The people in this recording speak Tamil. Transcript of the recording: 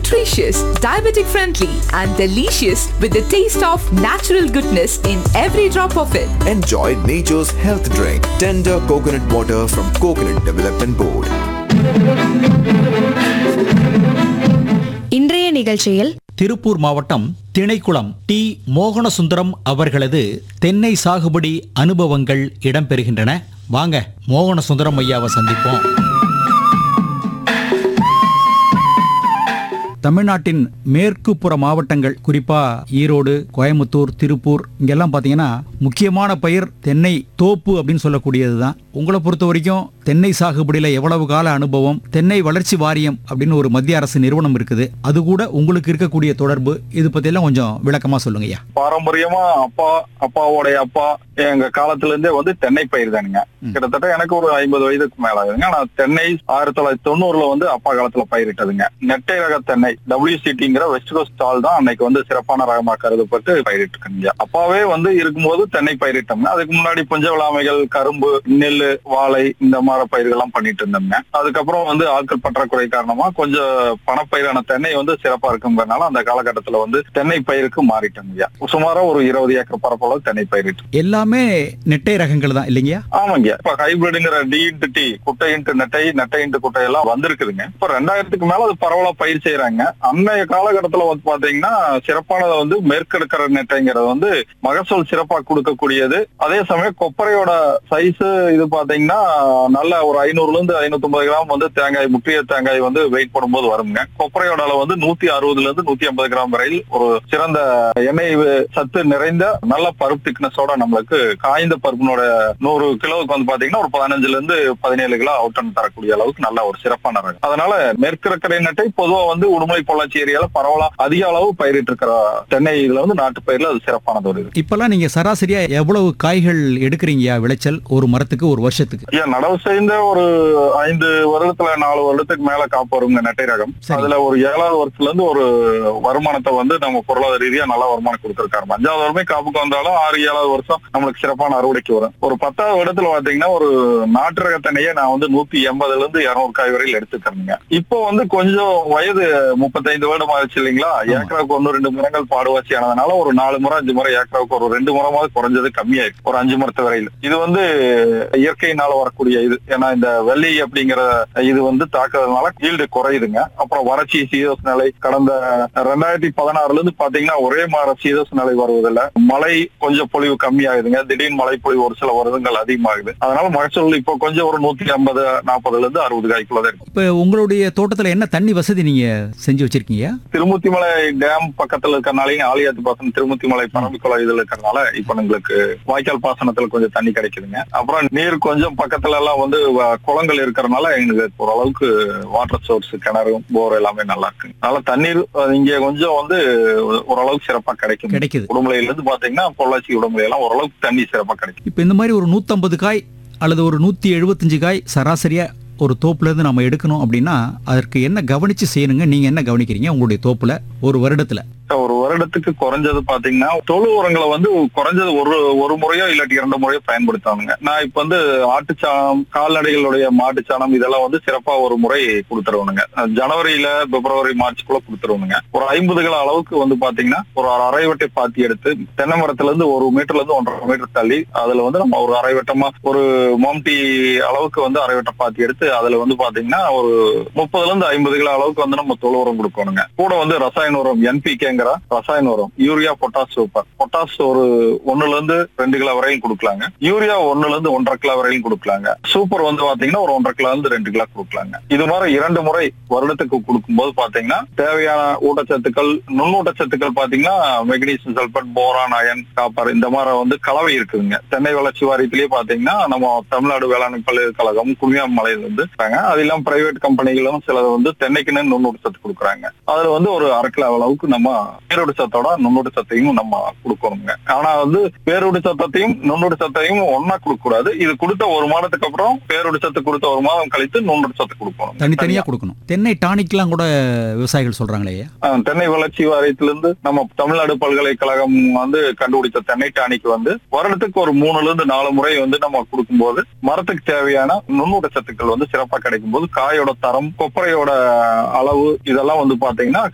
nutritious, diabetic friendly, and delicious with the taste of natural goodness in every drop of it. Enjoy nature's health drink. Tender coconut water from Coconut Development Board. இன்றைய நிகழ்ச்சியில் திருப்பூர் மாவட்டம் திணைக்குளம் டி மோகனசுந்தரம் அவர்களது தென்னை சாகுபடி அனுபவங்கள் இடம்பெறுகின்றன வாங்க மோகனசுந்தரம் ஐயாவை சந்திப்போம் தமிழ்நாட்டின் மேற்கு புற மாவட்டங்கள் குறிப்பா ஈரோடு கோயம்புத்தூர் திருப்பூர் இங்கெல்லாம் பாத்தீங்கன்னா முக்கியமான பயிர் தென்னை தோப்பு அப்படின்னு சொல்லக்கூடியது தான் உங்களை பொறுத்த வரைக்கும் தென்னை சாகுபடியில எவ்வளவு கால அனுபவம் தென்னை வளர்ச்சி வாரியம் அப்படின்னு ஒரு மத்திய அரசு நிறுவனம் இருக்குது அது கூட உங்களுக்கு இருக்கக்கூடிய தொடர்பு இது பத்தியெல்லாம் கொஞ்சம் விளக்கமா சொல்லுங்க ஐயா பாரம்பரியமா அப்பா அப்பாவோடைய அப்பா எங்க காலத்துல இருந்தே வந்து தென்னை பயிர் தானுங்க கிட்டத்தட்ட எனக்கு ஒரு ஐம்பது வயதுக்கு மேல ஆகுதுங்க ஆனா தென்னை ஆயிரத்தி தொள்ளாயிரத்தி தொண்ணூறுல வந்து அப்பா காலத்துல பயிரிட்டதுங்க நெட்டை ரக தென்னை டபிள்யூசிடிங்கிற வெஸ்ட் கோஸ்ட் ஸ்டால் தான் அன்னைக்கு வந்து சிறப்பான ரகமா கருதப்பட்டு பயிரிட்டு இருக்கீங்க அப்பாவே வந்து இருக்கும்போது தென்னை பயிரிட்டோம்ங்க அதுக்கு முன்னாடி புஞ்ச விளாமைகள் கரும்பு நெல் வாழை இந்த மாதிரி பயிர்கள்லாம் பண்ணிட்டு இருந்தோம்ங்க அதுக்கப்புறம் வந்து ஆட்கள் பற்றாக்குறை காரணமா கொஞ்சம் பணப்பயிரான தென்னை வந்து சிறப்பா இருக்குங்கிறனால அந்த காலகட்டத்துல வந்து தென்னை பயிருக்கு மாறிட்டோங்க சுமாரா ஒரு இருபது ஏக்கர் பரப்பளவு தென்னை பயிரிட்டு எல்லாமே நெட்டை ரகங்கள் தான் இல்லைங்கய்யா ஆமாங்க இப்ப ஹைபிரிட்ங்கிற டி இன்ட்டு டி குட்டை இன்ட்டு நெட்டை நெட்டை இன்ட்டு குட்டை எல்லாம் வந்திருக்குதுங்க இப்ப ரெண்டாயிரத்துக்கு மேல அது பரவலா பயிர் செய்யறாங்க அன்னைய காலகட்டத்துல வந்து பாத்தீங்கன்னா சிறப்பானது வந்து மேற்கெடுக்கிற நெட்டைங்கிறது வந்து மகசூல் சிறப்பா கொடுக்கக்கூடியது அதே சமயம் கொப்பரையோட சைஸ் இது பாத்தீங்கன்னா நல்ல ஒரு ஐநூறுல இருந்து ஐநூத்தி ஐம்பது கிராம் வந்து தேங்காய் முற்றிய தேங்காய் வந்து வெயிட் போடும்போது வருங்க கொப்பரையோட அளவு வந்து நூத்தி அறுபதுல இருந்து நூத்தி ஐம்பது கிராம் வரையில் ஒரு சிறந்த எண்ணெய் சத்து நிறைந்த நல்ல பருப்பு திக்னஸோட நம்மளுக்கு காய்ந்த பருப்பினோட நூறு கிலோவுக்கு வந்து பாத்தீங்கன்னா ஒரு பதினஞ்சுல இருந்து பதினேழு கிலோ அவுட்டன் தரக்கூடிய அளவுக்கு நல்ல ஒரு சிறப்பான ரகம் அதனால மேற்கிழக்கரை நட்டை பொதுவா வந்து உடுமலை பொள்ளாச்சி ஏரியால பரவலா அதிக அளவு பயிரிட்டு இருக்கிற தென்னை இதுல வந்து நாட்டு பயிர்ல அது சிறப்பானது ஒரு இது இப்பெல்லாம் நீங்க சராசரியா எவ்வளவு காய்கள் எடுக்கிறீங்கயா விளைச்சல் ஒரு மரத்துக்கு ஒரு வருஷத்துக்கு ஐயா நடவு செய்த ஒரு ஐந்து வருடத்துல நாலு வருடத்துக்கு மேல காப்பு வருங்க நெட்டை ரகம் சரி. அதுல ஒரு ஏழாவது வருஷத்துல இருந்து ஒரு வருமானத்தை வந்து நம்ம பொருளாதார ரீதியா நல்ல வருமானம் கொடுத்திருக்காரு அஞ்சாவது வருமே காப்புக்கு வந்தாலும் ஆறு ஏழாவது வருஷம் நம்மளுக்கு சிறப்பான அறுவடைக்கு வரும் ஒரு பத்தாவது வருடத்துல பாத்தீங்கன்னா ஒரு நாட்டு ரக தென்னையை நான் வந்து நூத்தி எண்பதுல இருந்து இருநூறு காய் வரையில் எடுத்துக்கிறேங்க இப்போ வந்து கொஞ்சம் வயது முப்பத்தைந்து வருடம் ஆச்சு இல்லைங்களா ஏக்கராவுக்கு ஒன்னு ரெண்டு மரங்கள் பாடுவாச்சி ஆனதுனால ஒரு நாலு முறை அஞ்சு முறை ஏக்கராவுக்கு ஒரு ரெண்டு முறைமாவது குறைஞ்சது கம்மியாயிருக்கு ஒரு அஞ்சு மரத்து வரையில் இது வந்து இயற்கையினால வரக்கூடிய இது ஏன்னா இந்த வெள்ளி அப்படிங்கிற இது வந்து தாக்குறதுனால ஈல்டு குறையுதுங்க அப்புறம் வறட்சி சீதோஷ நிலை கடந்த ரெண்டாயிரத்தி பதினாறுல இருந்து பாத்தீங்கன்னா ஒரே மாதிரி சீதோஷ நிலை வருவதில்ல மழை கொஞ்சம் பொழிவு கம்மியாகுதுங்க திடீர்னு மழை பொழிவு ஒரு சில வருடங்கள் அதிகமாகுது அதனால மகசூல் இப்போ கொஞ்சம் ஒரு நூத்தி ஐம்பது நாற்பதுல இருந்து அறுபது காய்க்குள்ள தான் இருக்கு இப்ப உங்களுடைய தோட்டத்துல என்ன தண்ணி வசதி நீங்க செஞ்சு வச்சிருக்கீங்க திருமுத்திமலை டேம் பக்கத்துல இருக்கறனாலையும் ஆலியாத்து பாசனம் திருமுத்திமலை பரம்பிக்குளம் இதுல இருக்கறனால இப்ப எங்களுக்கு வாய்க்கால் பாசனத்துல கொஞ்சம் தண்ணி கிடைக்குதுங்க அப்புறம் நீர் கொஞ்சம் பக்கத்துல எல்லாம் வந்து வ- குளங்கள் இருக்கறனால எங்களுக்கு ஓரளவுக்கு வாட்டர் சோர்ஸ் கிணறு போர் எல்லாமே நல்லா இருக்கு அதனால தண்ணீர் அஹ், இங்க கொஞ்சம் வந்து ஓரளவுக்கு சிறப்பா கிடைக்கும் கிடைக்குது உடுமலையில இருந்து பாத்தீங்கன்னா பொள்ளாச்சி உடுமலை எல்லாம் ஓரளவுக்கு தண்ணி சிறப்பா கிடைக்கும் இப்ப இந்த மாதிரி ஒரு 150 காய் அல்லது ஒரு நூத்தி எழுபத்தஞ்சு காய் சராசரியா ஒரு தோப்புல இருந்து நம்ம எடுக்கணும் அப்படின்னா அதற்கு என்ன கவனிச்சு செய்யணுங்க நீங்க என்ன கவனிக்கிறீங்க உங்களுடைய தோப்புல ஒரு வருடத்துல ஒரு வருடத்துக்கு குறைஞ்சது பாத்தீங்கன்னா தொழு உரங்களை வந்து குறைஞ்சது ஒரு ஒரு முறையோ இல்லாட்டி இரண்டு முறையோ பயன்படுத்தானுங்க நான் இப்ப வந்து ஆட்டுச்சாணம் கால்நடைகளுடைய மாட்டுச்சாணம் இதெல்லாம் வந்து சிறப்பா ஒரு முறை கொடுத்துருவனுங்க ஜனவரியில பிப்ரவரி மார்ச்க்குள்ள கொடுத்துருவனுங்க ஒரு ஐம்பது கிலோ அளவுக்கு வந்து பாத்தீங்கன்னா ஒரு அரைவட்டை பாத்தி எடுத்து தென்னை மரத்துல இருந்து ஒரு மீட்டர்ல இருந்து ஒன்றரை மீட்டர் தள்ளி அதுல வந்து நம்ம ஒரு அரைவட்டமா ஒரு மம்டி அளவுக்கு வந்து அரைவட்ட பாத்தி எடுத்து அதுல வந்து பாத்தீங்கன்னா ஒரு முப்பதுல இருந்து ஐம்பது கிலோ அளவுக்கு வந்து நம்ம தொழு உரம் கொடுக்கணுங்க கூட வந்து ரசாயன உரம் என்பிகேங்கிற ரசாயன உரம் யூரியா பொட்டாஸ் சூப்பர் பொட்டாஸ் ஒரு ஒண்ணுல இருந்து ரெண்டு கிலோ வரையும் கொடுக்கலாங்க யூரியா ஒண்ணுல இருந்து ஒன்றரை கிலோ வரையும் கொடுக்கலாங்க சூப்பர் வந்து பாத்தீங்கன்னா ஒரு ஒன்றரை கிலோ இருந்து ரெண்டு கிலோ கொடுக்கலாங்க இது மாதிரி இரண்டு முறை வருடத்துக்கு கொடுக்கும்போது பாத்தீங்கன்னா தேவையான ஊட்டச்சத்துக்கள் நுண்ணூட்டச்சத்துக்கள் பாத்தீங்கன்னா magnesium sulphate boron iron copper இந்த மாதிரி வந்து கலவை இருக்குதுங்க தென்னை வளர்ச்சி வாரியத்திலேயே பாத்தீங்கன்னா நம்ம தமிழ்நாடு வேளாண் பல்கலைக்கழகம் குமியாமலையில வந்து இருக்காங்க அது இல்லாம பிரைவேட் கம்பெனிகளும் சிலது வந்து தென்னைக்குன்னு நுண்ணூட்டச்சத்து கொடுக்குறாங்க அதுல வந்து ஒரு அரை கிலோ அளவுக்கு நம்ம பேரோடு சத்தோட நுண்ணூட்ட சத்தையும் நம்ம கொடுக்கணுங்க ஆனா வந்து பேரோடு சத்தத்தையும் நுண்ணூட்ட சத்தையும் ஒன்னா கொடுக்க கூடாது இது கொடுத்த ஒரு மாதத்துக்கு அப்புறம் பேரோடு சத்து கொடுத்த ஒரு மாதம் கழித்து நுண்ணூட்ட சத்து கொடுக்கணும் தனித்தனியா கொடுக்கணும் தென்னை டானிக்லாம் கூட விவசாயிகள் சொல்றாங்களே ஐயா. ஆஹ் தென்னை வளர்ச்சி வாரியத்திலிருந்து நம்ம தமிழ்நாடு பல்கலைக்கழகம் வந்து கண்டுபிடித்த தென்னை டானிக்கு வந்து வருடத்துக்கு ஒரு மூணுல இருந்து நாலு முறை வந்து நம்ம கொடுக்கும்போது மரத்துக்கு தேவையான நுண்ணூட்ட சத்துக்கள் வந்து சிறப்பா கிடைக்கும் போது காயோட தரம் கொப்பரையோட அளவு இதெல்லாம் வந்து பாத்தீங்கன்னா